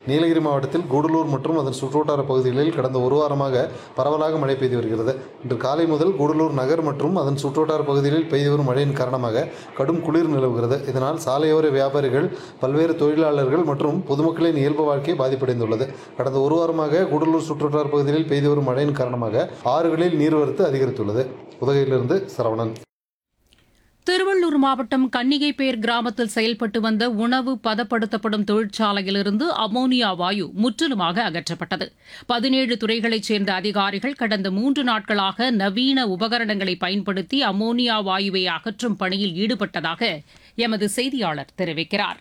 நீலகிரி மாவட்டத்தில் கூடலூர் மற்றும் அதன் சுற்றுவட்டார பகுதிகளில் கடந்த ஒரு வாரமாக பரவலாக மழை பெய்து வருகிறது இன்று காலை முதல் கூடலூர் நகர் மற்றும் அதன் சுற்றுவட்டார பகுதிகளில் பெய்து வரும் மழையின் காரணமாக கடும் குளிர் நிலவுகிறது இதனால் சாலையோர வியாபாரிகள் பல்வேறு தொழிலாளர்கள் மற்றும் பொதுமக்களின் இயல்பு வாழ்க்கை பாதிப்படைந்துள்ளது கடந்த ஒரு வாரமாக கூடலூர் சுற்றுவட்டார பகுதிகளில் பெய்து வரும் மழையின் காரணமாக ஆறுகளில் நீர்வரத்து அதிகரித்துள்ளது உதகையிலிருந்து சரவணன் திருவள்ளூர் மாவட்டம் கன்னிகைப்பேர் கிராமத்தில் செயல்பட்டு வந்த உணவு பதப்படுத்தப்படும் தொழிற்சாலையிலிருந்து அமோனியா வாயு முற்றிலுமாக அகற்றப்பட்டது பதினேழு துறைகளைச் சேர்ந்த அதிகாரிகள் கடந்த மூன்று நாட்களாக நவீன உபகரணங்களை பயன்படுத்தி அமோனியா வாயுவை அகற்றும் பணியில் ஈடுபட்டதாக எமது செய்தியாளர் தெரிவிக்கிறார்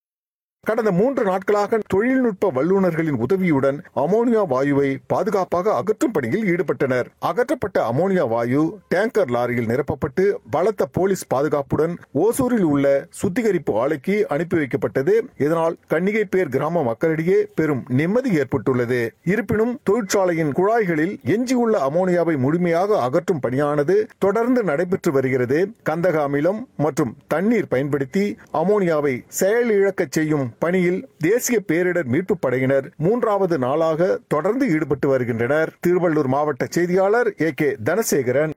கடந்த மூன்று நாட்களாக தொழில்நுட்ப வல்லுநர்களின் உதவியுடன் அமோனியா வாயுவை பாதுகாப்பாக அகற்றும் பணியில் ஈடுபட்டனர் அகற்றப்பட்ட அமோனியா வாயு டேங்கர் லாரியில் நிரப்பப்பட்டு பலத்த போலீஸ் பாதுகாப்புடன் ஓசூரில் உள்ள சுத்திகரிப்பு ஆலைக்கு அனுப்பி வைக்கப்பட்டது இதனால் கன்னிகைப்பேர் கிராம மக்களிடையே பெரும் நிம்மதி ஏற்பட்டுள்ளது இருப்பினும் தொழிற்சாலையின் குழாய்களில் எஞ்சியுள்ள அமோனியாவை முழுமையாக அகற்றும் பணியானது தொடர்ந்து நடைபெற்று வருகிறது கந்தக அமிலம் மற்றும் தண்ணீர் பயன்படுத்தி அமோனியாவை செயலிழக்கச் செய்யும் பணியில் தேசிய பேரிடர் மீட்புப் படையினர் மூன்றாவது நாளாக தொடர்ந்து ஈடுபட்டு வருகின்றனர் திருவள்ளூர் மாவட்ட செய்தியாளர் ஏ கே தனசேகரன்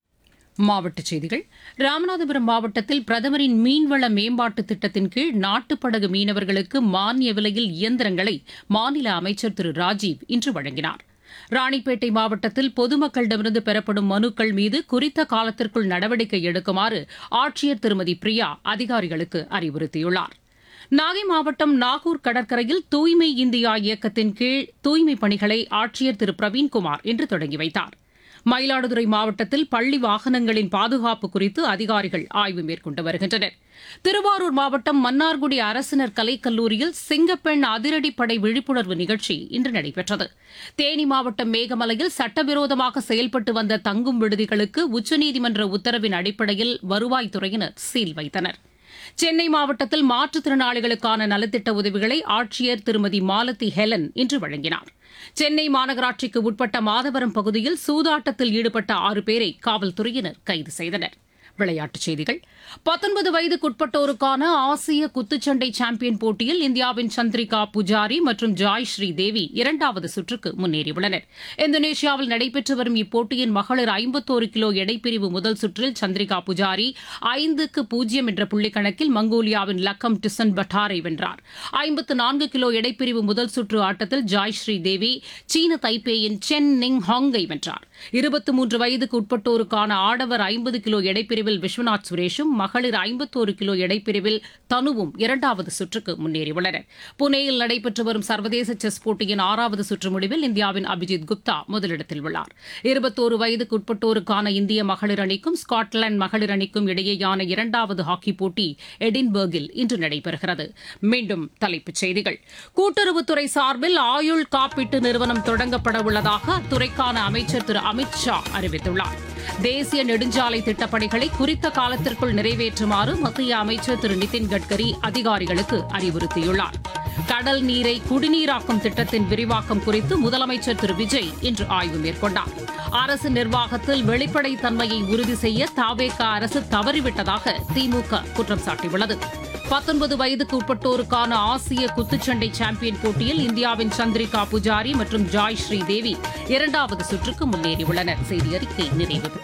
மாவட்டச் செய்திகள் ராமநாதபுரம் மாவட்டத்தில் பிரதமரின் மீன்வள மேம்பாட்டு திட்டத்தின் கீழ் நாட்டுப்படகு மீனவர்களுக்கு மானிய விலையில் இயந்திரங்களை மாநில அமைச்சர் திரு ராஜீவ் இன்று வழங்கினார் ராணிப்பேட்டை மாவட்டத்தில் பொதுமக்களிடமிருந்து பெறப்படும் மனுக்கள் மீது குறித்த காலத்திற்குள் நடவடிக்கை எடுக்குமாறு ஆட்சியர் திருமதி பிரியா அதிகாரிகளுக்கு அறிவுறுத்தியுள்ளார் நாகை மாவட்டம் நாகூர் கடற்கரையில் தூய்மை இந்தியா இயக்கத்தின் கீழ் தூய்மை பணிகளை ஆட்சியர் திரு பிரவீன்குமார் இன்று தொடங்கி வைத்தார் மயிலாடுதுறை மாவட்டத்தில் பள்ளி வாகனங்களின் பாதுகாப்பு குறித்து அதிகாரிகள் ஆய்வு மேற்கொண்டு வருகின்றனர் திருவாரூர் மாவட்டம் மன்னார்குடி அரசினர் கலைக்கல்லூரியில் சிங்கப்பெண் அதிரடிப்படை விழிப்புணர்வு நிகழ்ச்சி இன்று நடைபெற்றது தேனி மாவட்டம் மேகமலையில் சட்டவிரோதமாக செயல்பட்டு வந்த தங்கும் விடுதிகளுக்கு உச்சநீதிமன்ற உத்தரவின் அடிப்படையில் வருவாய்த்துறையினர் சீல் வைத்தனர் சென்னை மாவட்டத்தில் மாற்றுத்திறனாளிகளுக்கான நலத்திட்ட உதவிகளை ஆட்சியர் திருமதி மாலதி ஹெலன் இன்று வழங்கினார் சென்னை மாநகராட்சிக்கு உட்பட்ட மாதவரம் பகுதியில் சூதாட்டத்தில் ஈடுபட்ட ஆறு பேரை காவல்துறையினர் கைது செய்தனர் விளையாட்டுச் செய்திகள் பத்தொன்பது வயதுக்குட்பட்டோருக்கான ஆசிய குத்துச்சண்டை சாம்பியன் போட்டியில் இந்தியாவின் சந்திரிகா புஜாரி மற்றும் ஜாய் ஸ்ரீ தேவி இரண்டாவது சுற்றுக்கு முன்னேறியுள்ளனர் இந்தோனேஷியாவில் நடைபெற்று வரும் இப்போட்டியின் மகளிர் ஐம்பத்தோரு கிலோ எடைப்பிரிவு முதல் சுற்றில் சந்திரிகா புஜாரி ஐந்துக்கு பூஜ்ஜியம் என்ற புள்ளிக்கணக்கில் மங்கோலியாவின் லக்கம் டிசன் பட்டாரை வென்றார் ஐம்பத்து நான்கு கிலோ எடைப்பிரிவு முதல் சுற்று ஆட்டத்தில் ஜாய் ஸ்ரீ தேவி சீன தைப்பேயின் சென் நிங் ஹாங்கை வென்றார் இருபத்தி மூன்று வயதுக்கு உட்பட்டோருக்கான ஆடவர் ஐம்பது கிலோ எடைப்பிரிவில் விஸ்வநாத் சுரேஷும் மகளிர் ஐம்பத்தோரு கிலோ எடைப்பிரிவில் தனுவும் இரண்டாவது சுற்றுக்கு முன்னேறியுள்ளனர் புனேயில் நடைபெற்று வரும் சர்வதேச செஸ் போட்டியின் ஆறாவது சுற்று முடிவில் இந்தியாவின் அபிஜித் குப்தா முதலிடத்தில் உள்ளார் இருபத்தோரு வயதுக்கு உட்பட்டோருக்கான இந்திய மகளிர் அணிக்கும் ஸ்காட்லாந்து மகளிர் அணிக்கும் இடையேயான இரண்டாவது ஹாக்கி போட்டி எடின்பர்கில் இன்று நடைபெறுகிறது மீண்டும் தலைப்புச் செய்திகள் கூட்டுறவுத்துறை சார்பில் ஆயுள் காப்பீட்டு நிறுவனம் தொடங்கப்பட உள்ளதாக அத்துறைக்கான அமைச்சர் திரு அமித் ஷா அறிவித்துள்ளார் தேசிய நெடுஞ்சாலை திட்டப்பணிகளை குறித்த காலத்திற்குள் நிறைவேற்றுமாறு மத்திய அமைச்சர் திரு நிதின் கட்கரி அதிகாரிகளுக்கு அறிவுறுத்தியுள்ளார் கடல் நீரை குடிநீராக்கும் திட்டத்தின் விரிவாக்கம் குறித்து முதலமைச்சர் திரு விஜய் இன்று ஆய்வு மேற்கொண்டார் அரசு நிர்வாகத்தில் வெளிப்படைத்தன்மையை உறுதி செய்ய தாவேக அரசு தவறிவிட்டதாக திமுக குற்றம் சாட்டியுள்ளது பத்தொன்பது வயதுக்கு உட்பட்டோருக்கான ஆசிய குத்துச்சண்டை சாம்பியன் போட்டியில் இந்தியாவின் சந்திரிகா புஜாரி மற்றும் ஜாய் ஸ்ரீ தேவி இரண்டாவது சுற்றுக்கு முன்னேறியுள்ளனர் செய்தி அறிக்கை நிறைவு